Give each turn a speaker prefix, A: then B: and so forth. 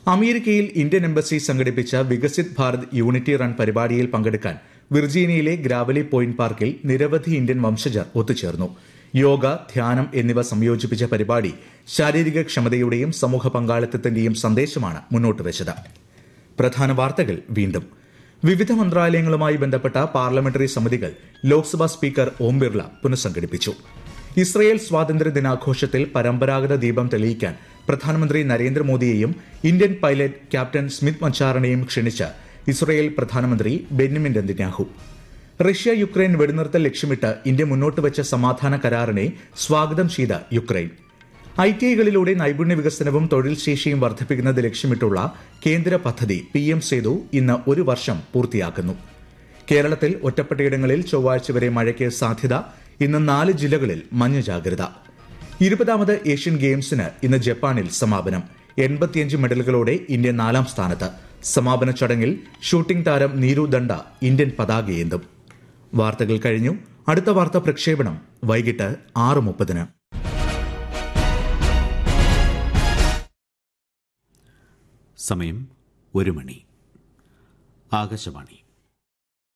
A: അമേരിക്കയിൽ Indian embassy സംഘടിപ്പിച്ച Viksit Bharat unity run പരിപാടിയിൽ പങ്കെടുക്കാൻ വിർജീനിയയിലെ ഗ്രാവലി പോയിന്റ് പാർക്കിൽ നിരവധി ഇന്ത്യൻ വംശജർ ഒത്തുചേർന്നു യോഗ ധ്യാനം എന്നിവ സംയോജിപ്പിച്ച പരിപാടി ശാരീരിക ക്ഷമതയുടെയും സമൂഹ പങ്കാളിത്തത്തിന്റെയും സന്ദേശമാണ് മുന്നോട്ട് വെച്ചത് പ്രധാന വാർത്തകൾ വീണ്ടും വിവിധ മന്ത്രാലയങ്ങളുമായി ബന്ധപ്പെട്ട പാർലമെന്ററി സമിതികൾ ലോക്സഭാ സ്പീക്കർ ഓം ബിർള പുനഃസംഘടിപ്പിച്ചു ഇസ്രയേൽ സ്വാതന്ത്ര്യ ദിനാഘോഷത്തിൽ പരമ്പരാഗത ദീപം തെളിയിക്കാൻ പ്രധാനമന്ത്രി നരേന്ദ്രമോദിയെയും ഇന്ത്യൻ പൈലറ്റ് ക്യാപ്റ്റൻ സ്മിത്ത് മച്ചാറിനെയും ക്ഷണിച്ച് ഇസ്രയേൽ പ്രധാനമന്ത്രി ബെന്യമിൻ നെതന്യാഹു റഷ്യ യുക്രൈൻ വെടിനിർത്തൽ ലക്ഷ്യമിട്ട് ഇന്ത്യ മുന്നോട്ട് വെച്ച സമാധാന കരാറിനെ സ്വാഗതം ചെയ്ത യുക്രൈൻ ഐ ടി ഐകളിലൂടെ നൈപുണ്യ വികസനവും തൊഴിൽ ശേഷിയും വർദ്ധിപ്പിക്കുന്നത് ലക്ഷ്യമിട്ടുള്ള കേന്ദ്ര പദ്ധതി പി എം സേതു ഇന്ന് ഒരു വർഷം പൂർത്തിയാക്കുന്നു കേരളത്തിൽ ഒറ്റപ്പെട്ടയിടങ്ങളിൽ ചൊവ്വാഴ്ച വരെ മഴയ്ക്ക് സാധ്യത ഇന്ന് നാല് ജില്ലകളിൽ മഞ്ഞ ജാഗ്രത ഇരുപതാമത് ഏഷ്യൻ ഗെയിംസിന് ഇന്ന് ജപ്പാനിൽ സമാപനം എൺപത്തിയഞ്ച് മെഡലുകളോടെ ഇന്ത്യ നാലാം സ്ഥാനത്ത് സമാപന ചടങ്ങിൽ ഷൂട്ടിംഗ് താരം നീരു ദണ്ഡ ഇന്ത്യൻ പതാകയേന്തും വാർത്തകൾ കഴിഞ്ഞു അടുത്ത വാർത്താ പ്രക്ഷേപണം വൈകിട്ട് ആറ് മുപ്പതിന്
B: സമയം ഒരു മണി ആകാശവാണി